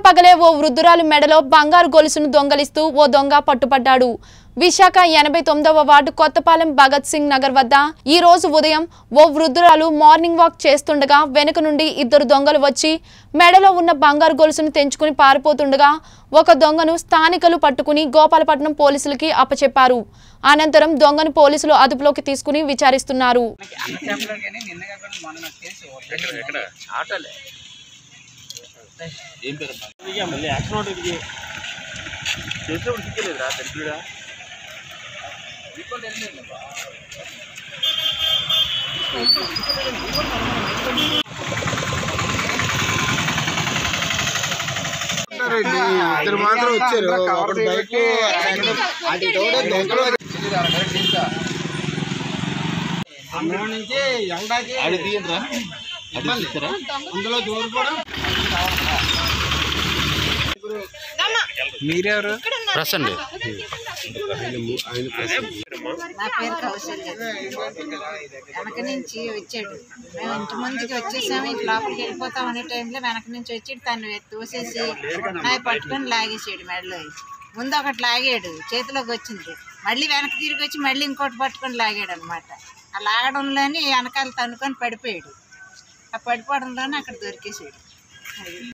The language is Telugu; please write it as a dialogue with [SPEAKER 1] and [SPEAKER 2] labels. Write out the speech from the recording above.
[SPEAKER 1] పట్టపగలే ఓ వృద్ధురాలు మెడలో బంగారు గొలుసును దొంగలిస్తూ ఓ దొంగ పట్టుపడ్డాడు విశాఖ ఎనభై తొమ్మిదవ వార్డు కొత్తపాలెం భగత్ సింగ్ నగర్ వద్ద ఈ రోజు ఉదయం ఓ వృద్ధురాలు మార్నింగ్ వాక్ చేస్తుండగా వెనుక నుండి ఇద్దరు దొంగలు వచ్చి మెడలో ఉన్న బంగారు గొలుసును తెంచుకుని పారిపోతుండగా ఒక దొంగను స్థానికులు పట్టుకుని గోపాలపట్నం పోలీసులకి అప్పచెప్పారు అనంతరం దొంగను పోలీసులు అదుపులోకి తీసుకుని విచారిస్తున్నారు
[SPEAKER 2] చెప్పలేదు కానీ నిన్న కాకుండా మొన్న నాకు తెలుసు ఆటోలే
[SPEAKER 3] ఏం పేరు ఇక మళ్ళీ యాక్షన్ ఒకటి ఇది చేసినప్పుడు సిక్కలేదు రా తెలిసిడా
[SPEAKER 4] ఇద్దరు మాత్రం వచ్చారు ఒకటి బైక్ అందులో నుంచి ఎండకి
[SPEAKER 3] ఆడి తీయండిరా అది తీస్తారా
[SPEAKER 4] అందులో దూరిపోవడం
[SPEAKER 2] మీరెవరు
[SPEAKER 3] ప్రెస్ అండి
[SPEAKER 5] నా పేరు కౌశల్య వెనక నుంచి వచ్చాడు మేము ఇంటి ముందుకి వచ్చేసాము ఇంటి లోపలికి వెళ్ళిపోతాం అనే టైంలో వెనక నుంచి వచ్చి తను తోసేసి నాయి పట్టుకొని లాగేసాడు మెడలో ముందు ఒకటి లాగాడు చేతిలోకి వచ్చింది మళ్ళీ వెనక్కి తిరిగి వచ్చి మళ్ళీ ఇంకోటి పట్టుకొని లాగాడు అనమాట ఆ లాగడంలోనే వెనకాల తన్నుకొని పడిపోయాడు ఆ పడిపోవడంలోనే అక్కడ దొరికేసాడు అది